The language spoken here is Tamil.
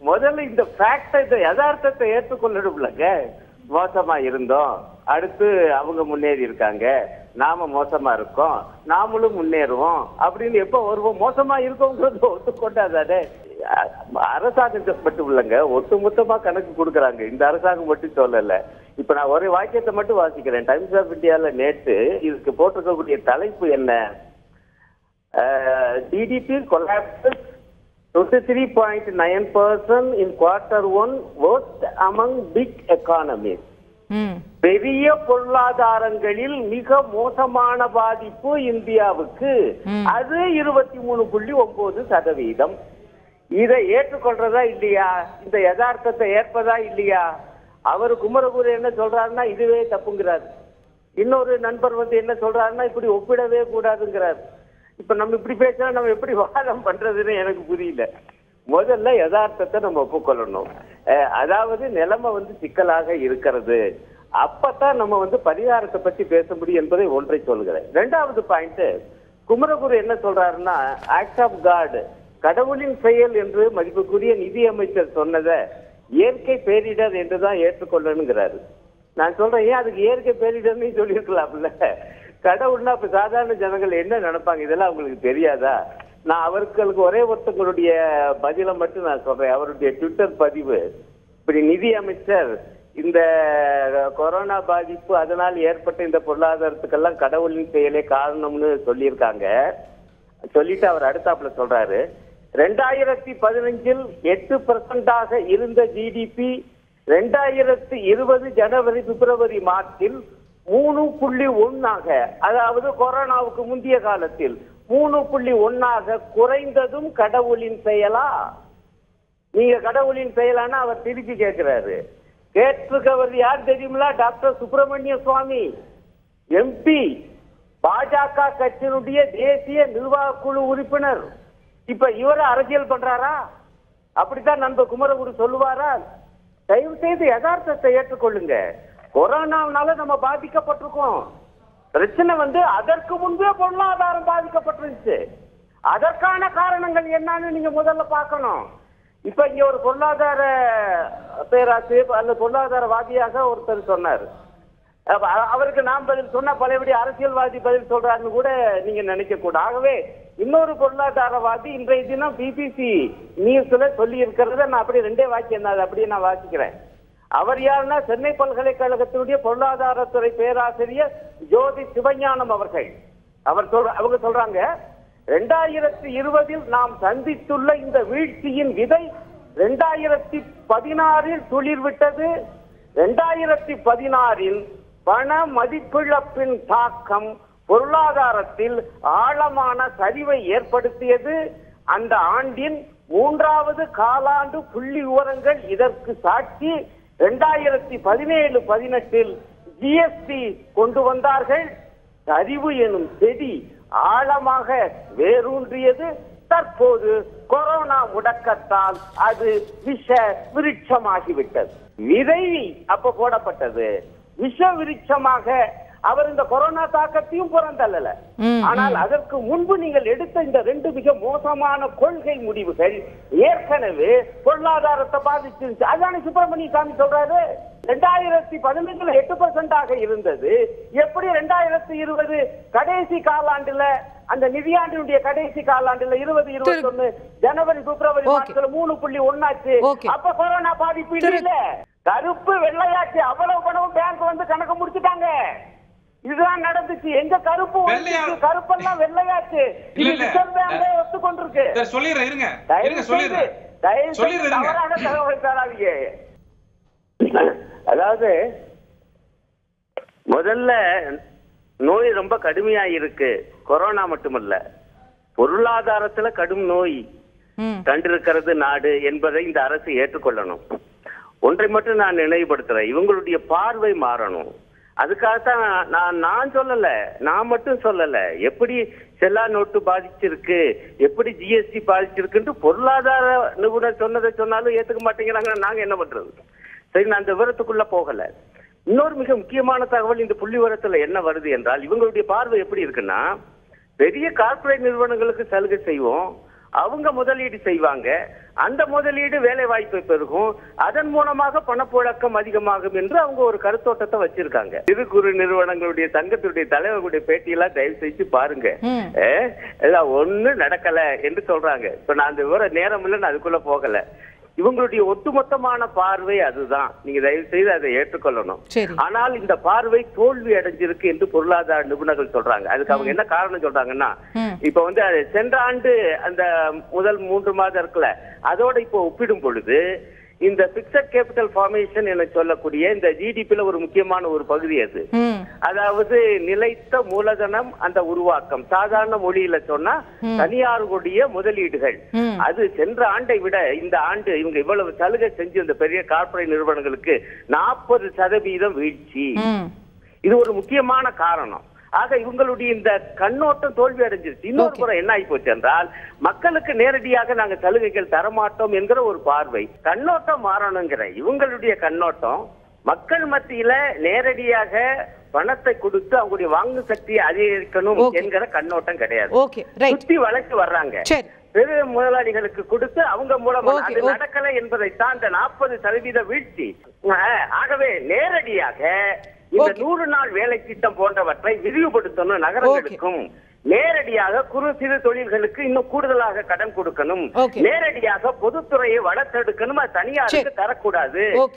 முதல்ல இந்த ஃபேக்ட இந்த யதார்த்தத்தை ஏற்றுக்கொள்ளணும்லங்க மோசமா இருந்தோம் அடுத்து அவங்க முன்னேறி இருக்காங்க நாம மோசமா இருக்கோம் நாமளும் முன்னேறுவோம் அப்படின்னு எப்ப வருவோம் மோசமா இருக்கோங்கிறது ஒத்துக்கொண்டாதானே அரசாங்கத்தை மட்டும் இல்லைங்க ஒட்டுமொத்தமா கணக்கு கொடுக்கறாங்க இந்த அரசாங்கம் மட்டும் சொல்லல இப்ப நான் ஒரு வாக்கியத்தை மட்டும் வாசிக்கிறேன் டைம்ஸ் ஆஃப் இந்தியால நேற்று இதுக்கு போட்டிருக்கக்கூடிய தலைப்பு என்ன GDP collapses 23.9% in quarter one worst among big economies. ம் பெரிய பொருளாதாரங்களில் மிக மோசமான பாதிப்பு இந்தியாவுக்கு அது இருபத்தி மூணு புள்ளி ஒன்பது சதவீதம் இதை ஏற்றுக்கொள்றதா இல்லையா இந்த யதார்த்தத்தை ஏற்பதா இல்லையா அவர் குமரகுரு என்ன சொல்றாருன்னா இதுவே தப்புங்கிறார் இன்னொரு நண்பர் வந்து என்ன சொல்றாருன்னா இப்படி ஒப்பிடவே கூடாதுங்கிறார் இப்ப நம்ம இப்படி பேசினா நம்ம எப்படி வாதம் பண்றதுன்னு எனக்கு புரியல முதல்ல யதார்த்தத்தை நம்ம ஒப்புக்கொள்ளணும் அஹ் அதாவது நிலைமை வந்து சிக்கலாக இருக்கிறது அப்பதான் நம்ம வந்து பரிகாரத்தை பத்தி பேச முடியும் என்பதை ஒன்றை சொல்கிறேன் ரெண்டாவது பாயிண்ட் குமரகுரு என்ன சொல்றாருன்னா ஆக்ட் ஆஃப் காட் கடவுளின் செயல் என்று மதிப்புக்குரிய நிதி அமைச்சர் சொன்னதை இயற்கை பேரிடர் என்றுதான் ஏற்றுக்கொள்ளணுங்கிறாரு நான் சொல்றேன் ஏன் அதுக்கு இயற்கை பேரிடர்னு சொல்லியிருக்கலாம்ல கடவுள்னா இப்ப சாதாரண ஜனங்கள் என்ன நினைப்பாங்க இதெல்லாம் அவங்களுக்கு தெரியாதா நான் அவர்களுக்கு ஒரே ஒருத்தங்களுடைய பதிலை மட்டும் நான் சொல்றேன் அவருடைய ட்விட்டர் பதிவு இப்படி நிதி அமைச்சர் இந்த கொரோனா பாதிப்பு அதனால் ஏற்பட்ட இந்த பொருளாதாரத்துக்கெல்லாம் கடவுளின் செயலே காரணம்னு சொல்லியிருக்காங்க சொல்லிட்டு அவர் அடுத்தாப்புல சொல்றாரு ரெண்டாயிரத்தி பதினஞ்சில் எட்டு பர்சன்டாக இருந்த ஜிடிபி ரெண்டாயிரத்தி இருபது ஜனவரி பிப்ரவரி மார்ச்சில் மூணு புள்ளி ஒன்னாக அதாவது கொரோனாவுக்கு முந்தைய காலத்தில் மூணு புள்ளி ஒன்னாக குறைந்ததும் கடவுளின் செயலா நீங்க கடவுளின் செயலான அவர் திருப்பி கேட்கிறாரு கேட்டிருக்கவர் யார் தெரியுங்களா டாக்டர் சுப்பிரமணிய சுவாமி எம்பி பாஜக கட்சியினுடைய தேசிய நிர்வாக குழு உறுப்பினர் இப்ப இவர அரசியல் பண்றாரா அப்படித்தான் நண்பர் குமரகுரு சொல்லுவாரா தயவு செய்து யதார்த்தத்தை ஏற்றுக்கொள்ளுங்க கொரோனானால நம்ம பாதிக்கப்பட்டிருக்கோம் பிரச்சனை வந்து அதற்கு முன்பே பொருளாதாரம் பாதிக்கப்பட்டிருந்துச்சு அதற்கான காரணங்கள் என்னன்னு நீங்க முதல்ல பார்க்கணும் இப்ப இங்க ஒரு பொருளாதார பேராசிரியர் அல்லது பொருளாதாரவாதியாக ஒருத்தர் சொன்னார் அப்ப அ- அவருக்கு நான் பதில் சொன்னா பழையபடி அரசியல்வாதி பதில் சொல்றாருன்னு கூட நீங்க நினைக்க கூடாது ஆகவே இன்னொரு பொருளாதாரவாதி இன்றைய தினம் பிபிசி நியூஸ்ல சொல்லி இருக்கிறத நான் அப்படியே ரெண்டே வாக்கியம் தான் அதை அப்படியே நான் வாசிக்கிறேன் அவர் யாருன்னா சென்னை பல்கலைக்கழகத்தினுடைய பொருளாதாரத்துறை பேராசிரியர் ஜோதி சிவஞானம் அவர்கள் அவர் சொல்ற அவங்க சொல்றாங்க ரெண்டாயிரத்தி இருபதில் நாம் சந்தித்துள்ள இந்த வீழ்ச்சியின் விதை ரெண்டாயிரத்தி பதினாறில் துளிர் விட்டது ரெண்டாயிரத்தி பதினாறில் பண மதிப்பிழப்பின் தாக்கம் பொருளாதாரத்தில் ஆழமான சரிவை ஏற்படுத்தியது அந்த ஆண்டின் மூன்றாவது காலாண்டு புள்ளி விவரங்கள் இதற்கு சாட்சி ரெண்டாயிரத்தி பதினேழு பதினெட்டில் ஜிஎஸ்டி கொண்டு வந்தார்கள் சரிவு எனும் செடி ஆழமாக வேரூன்றியது தற்போது கொரோனா முடக்கத்தால் அது விஷ விருட்சமாகிவிட்டது விதை அப்ப போடப்பட்டது விஷ விருட்சமாக அவர் இந்த கொரோனா தாக்கத்தையும் புறந்தள்ளல ம், ஆனால் அதற்கு முன்பு நீங்கள் எடுத்த இந்த ரெண்டு மிக மோசமான கொள்கை முடிவுகள் ஏற்கனவே பொருளாதாரத்தை பாதிச்சிருந்துச்சு அதானே சுப்பிரமணிய சாமி சொல்றாரு ரெண்டாயிரத்தி பதினஞ்சுல எட்டு பர்சன்டாக இருந்தது எப்படி ரெண்டாயிரத்தி இருபது கடைசி காலாண்டுல அந்த நிதியாண்டினுடைய கடைசி காலாண்டுல இருபது இருபத்தி ஒண்ணு ஜனவரி பிப்ரவரி Okay. மாதத்துல மூணு புள்ளி ஒன்னாச்சு Okay. அப்ப கொரோனா பாதிப்பு திரு- இல்ல கருப்பு வெள்ளையாச்சு அவ்வளவு பணமும் பேங்க் வந்து கணக்கு முடிச்சுட்டாங்க இதுதான் நடந்துச்சு எங்க கருப்பு வெள்ளையா- ஒழிஞ்சுச்சு, கருப்பெல்லாம் வெள்ளையாச்சு இது இல்ல, இல்ல. ரிசர்வ் பேங்கே ஒத்துக்கொண்டிருக்கு சரி, சொல்லிடுறேன் இருங்க தயவு இருங்க செய்து சொல்லிடுறேன் தயவு செய்து சொல்லிடுறேன் இருங்க. தவறான தகவல் தராதீங்க அதாவது முதல்ல நோய் ரொம்ப கடுமையா இருக்கு கொரோனா மட்டுமல்ல பொருளாதாரத்துல கடும் நோய் ம் கண்டிருக்கிறது நாடு என்பதை இந்த அரசு ஏற்றுக்கொள்ளணும் ஒன்றை மட்டும் நான் நினைவுபடுத்துறேன் இவங்களுடைய பார்வை மாறணும் அதுக்காகத்தான் நான் நான் சொல்லல நான் மட்டும் சொல்லல எப்படி செல்லா நோட்டு பாதிச்சிருக்கு எப்படி ஜிஎஸ்டி பாதிச்சிருக்குன்ட்டு பொருளாதார நிபுணர் சொன்னதை சொன்னாலும் ஏத்துக்க மாட்டேங்கிறாங்க நாங்க என்ன பண்றது சரி நான் அந்த விவரத்துக்குள்ள போகல இன்னொரு மிக முக்கியமான தகவல் இந்த புள்ளி விவரத்துல என்ன வருது என்றால் இவங்களுடைய பார்வை எப்படி இருக்குன்னா பெரிய கார்ப்பரேட் நிறுவனங்களுக்கு சலுகை செய்வோம் அவங்க முதலீடு செய்வாங்க அந்த முதலீடு வேலை வாய்ப்பை பெருகும் அதன் மூலமாக பணப்புழக்கம் அதிகமாகும் என்று அவங்க ஒரு கருத்தோட்டத்தை வச்சிருக்காங்க சிறு குறு நிறுவனங்களுடைய சங்கத்துடைய தலைவர்களுடைய பேட்டியெல்லாம் தயவு செஞ்சு பாருங்க ம். அஹ், எல்லாம் ஒண்ணு நடக்கல என்று சொல்றாங்க இப்ப நான் அந்த விவர நேரம் இல்ல நான் அதுக்குள்ள போகல இவங்களுடைய ஒட்டுமொத்தமான பார்வை அதுதான் நீங்க தயவு செய்து அதை ஏற்றுக்கொள்ளணும் சரி ஆனால் இந்த பார்வை தோல்வி அடைஞ்சிருக்கு என்று பொருளாதார நிபுணர்கள் சொல்றாங்க அதுக்கு அவங்க என்ன காரணம் சொல்றாங்கன்னா ம். இப்ப வந்து அது சென்ற ஆண்டு அந்த முதல் மூன்று மாதம் இருக்குல்ல அதோட இப்போ ஒப்பிடும் பொழுது இந்த பிக்சட் கேபிட்டல் ஃபார்மேஷன் என சொல்லக்கூடிய இந்த ஜிடிபில ஒரு முக்கியமான ஒரு பகுதி அது ம் அதாவது நிலைத்த மூலதனம் அந்த உருவாக்கம் சாதாரண மொழியில சொன்னா தனியாருடைய முதலீடுகள் ம். அது சென்ற ஆண்டை விட இந்த ஆண்டு இவங்க இவ்வளவு சலுகை செஞ்சு இந்த பெரிய கார்ப்பரேட் நிறுவனங்களுக்கு நாற்பது சதவீதம் வீழ்ச்சி ம் இது ஒரு முக்கியமான காரணம் ஆக இவங்களுடைய இந்த கண்ணோட்டம் தோல்வி அடைஞ்சிருச்சு இன்னொரு Okay. புறம் என்ன ஆகி போச்சு என்றால் மக்களுக்கு நேரடியாக நாங்க சலுகைகள் தரமாட்டோம் என்கிற ஒரு பார்வை கண்ணோட்டம் மாறணுங்கிற இவங்களுடைய கண்ணோட்டம் மக்கள் மத்தியில நேரடியாக பணத்தை கொடுத்து அவங்களுடைய வாங்கு சக்தியை அதிகரிக்கணும் Okay. என்கிற கண்ணோட்டம் கிடையாது ஓகே ரைட் சுத்தி வளைச்சு வர்றாங்க சரி பெரு முதலாளிகளுக்கு கொடுத்து அவங்க மூலமா Okay, அது okay. நடக்கல என்பதைத்தான் இந்த நாற்பது சதவீத வீழ்ச்சி அஹ், ஆகவே நேரடியாக இந்த Okay. நூறு நாள் வேலை திட்டம் போன்றவற்றை விரிவுபடுத்தணும் நகரங்களுக்கும் நேரடியாக குறு சிறு தொழில்களுக்கு இன்னும் கூடுதலாக கடன் கொடுக்கணும் Okay. நேரடியாக பொதுத்துறையை வளர்த்தெடுக்கணும் அது தனியாருக்கு சரி. தரக்கூடாது Okay.